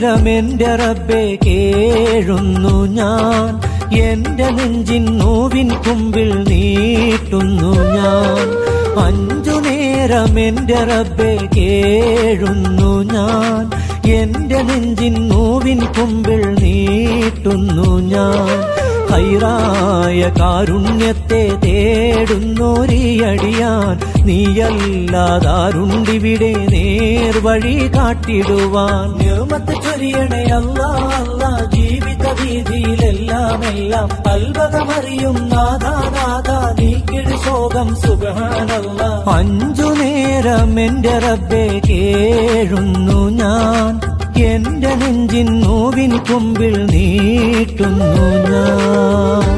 നേരം എന്റെ റബ്ബെ കേഴുന്നു ഞാൻ എന്റെ നെഞ്ചിൻ നോവിൻ കുമ്പിൽ നീട്ടുന്നു ഞാൻ അഞ്ചു നേരം എന്റെ റബ്ബെ കേഴുന്നു ഞാൻ എന്റെ നെഞ്ചിൻ നോവിൻ കുമ്പിൽ നീട്ടുന്നു ഞാൻ ഹൈറായ കാരുണ്യത്തെ തേടുന്നോരിയടിയാൻ നീയല്ലാതാരുണ്ടിവിടെ നേർവഴി കാട്ടിടുവാൻ നിർമ്മത്ത് ചൊരിയണേ അല്ലാ അല്ലാ ജീവിത വീതിയിലെല്ലാം എല്ലാം അത്ഭുതമറിയും നാഥാ നാഥാ നീക്കിട് ശോകം സുഖാനല്ല അഞ്ചു നേരം എന്റെ റബ്ബെ കേഴുന്നു ഞാൻ എന്റെ നെഞ്ചിൻ നോവിൻ കുമ്പിൽ നീട്ടുന്നു ഞാൻ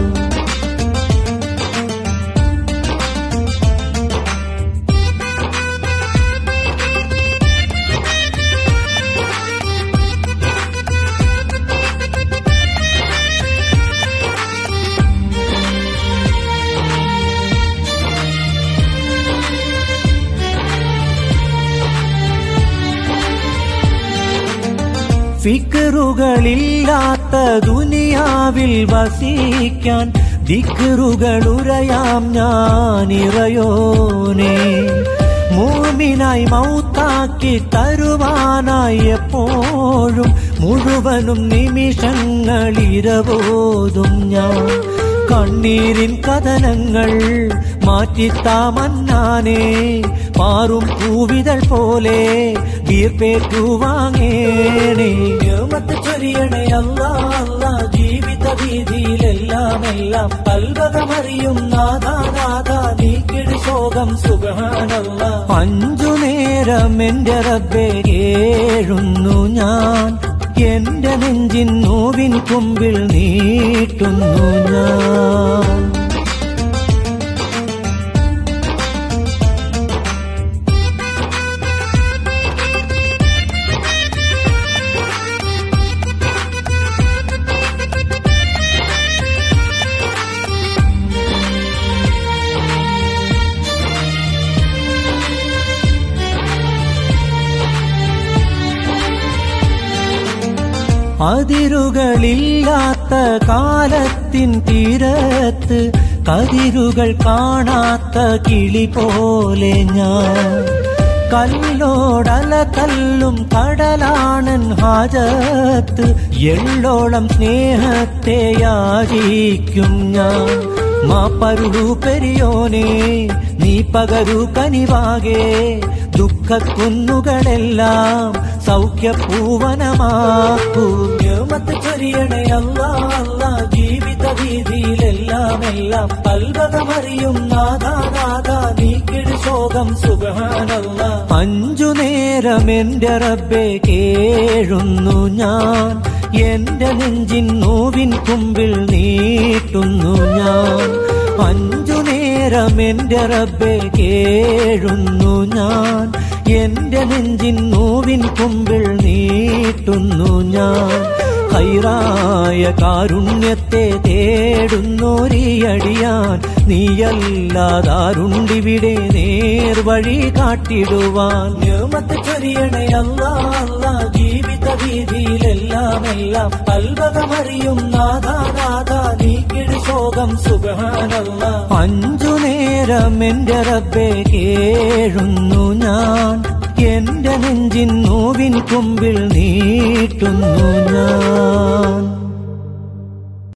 ഫിക്കറുകളില്ലാത്ത ദുനിയാവിൽ വസിക്കാൻ ദിക്കറുകളുരയാം ഞാൻ ഇറയോനെ മൂമിനായി മൗത്താക്കി തരുവാനായി എപ്പോഴും മുഴുവനും നിമിഷങ്ങളിരവോതും ഞാൻ കണ്ണീരിൻ കഥനങ്ങൾ മാറ്റിത്താമന്നാനേ പാറും പൂവിതൾ പോലെ വീർപ്പേറ്റു വാങ്ങേണേ മത്ത് ചൊരിയണേ അല്ലാ അല്ലാ ജീവിത വീതിയിലെല്ലാം എല്ലാം അത്ഭുതമറിയും നാഥാ നാഥാ നീക്കിട് ശോകം സുഖാനല്ല അഞ്ചു നേരം എന്റെ റബ്ബെ കേഴുന്നു ഞാൻ എന്റെ നെഞ്ചിൻ നോവിൻ കുമ്പിൽ നീട്ടുന്നു ഞാൻ അതിരുകളില്ലാത്ത കാലത്തിൻ തീരത്ത് കതിരുകൾ കാണാത്ത കിളി പോലെ ഞാൻ കല്ലോടല തല്ലും കടലാണൻ ഹാജത്ത് എള്ളോളം സ്നേഹത്തെ യാചിക്കും ഞാൻ മാപ്പരുളു പെരിയോനെ നീ പകരു കനിവാകെ ദുഃഖക്കുന്നുകളെല്ലാം സൗഖ്യപൂവനമാക്കൂ മത്ത് ചൊരിയണേ അല്ലാ അല്ലാ ജീവിത വീതിയിലെല്ലാം എല്ലാം അത്ഭുതമറിയും നാഥാ നാഥാ നീക്കിട് ശോകം സുഖാനല്ല അഞ്ചു നേരം എന്റെ റബ്ബെ കേഴുന്നു ഞാൻ എന്റെ നെഞ്ചിൻ നോവിൻ കുമ്പിൽ നീട്ടുന്നു ഞാൻ അഞ്ചു നേരം എന്റെ റബ്ബെ കേഴുന്നു ഞാൻ എന്റെ നെഞ്ചിൻ നോവിൻ കുമ്പിൽ നീട്ടുന്നു ഞാൻ ഹൈറായ കാരുണ്യത്തെ തേടുന്നോരിയടിയാൻ നീയല്ലാതാരുണ്ടിവിടെ നേർവഴി കാട്ടിടുവാൻ നിർമ്മത്ത് ചൊരിയണേ അല്ലാ അല്ലാ ജീവിത വീതിയിലെല്ലാം എല്ലാം അത്ഭുതമറിയും നാഥാ നാഥാ നീക്കിട് ശോകം സുഖാനല്ല അഞ്ചു നേരം എന്റെ റബ്ബെ കേഴുന്നു ഞാൻ എന്റെ നെഞ്ചിൻ നോവിൻ കുമ്പിൽ നീട്ടുന്നു ഞാൻ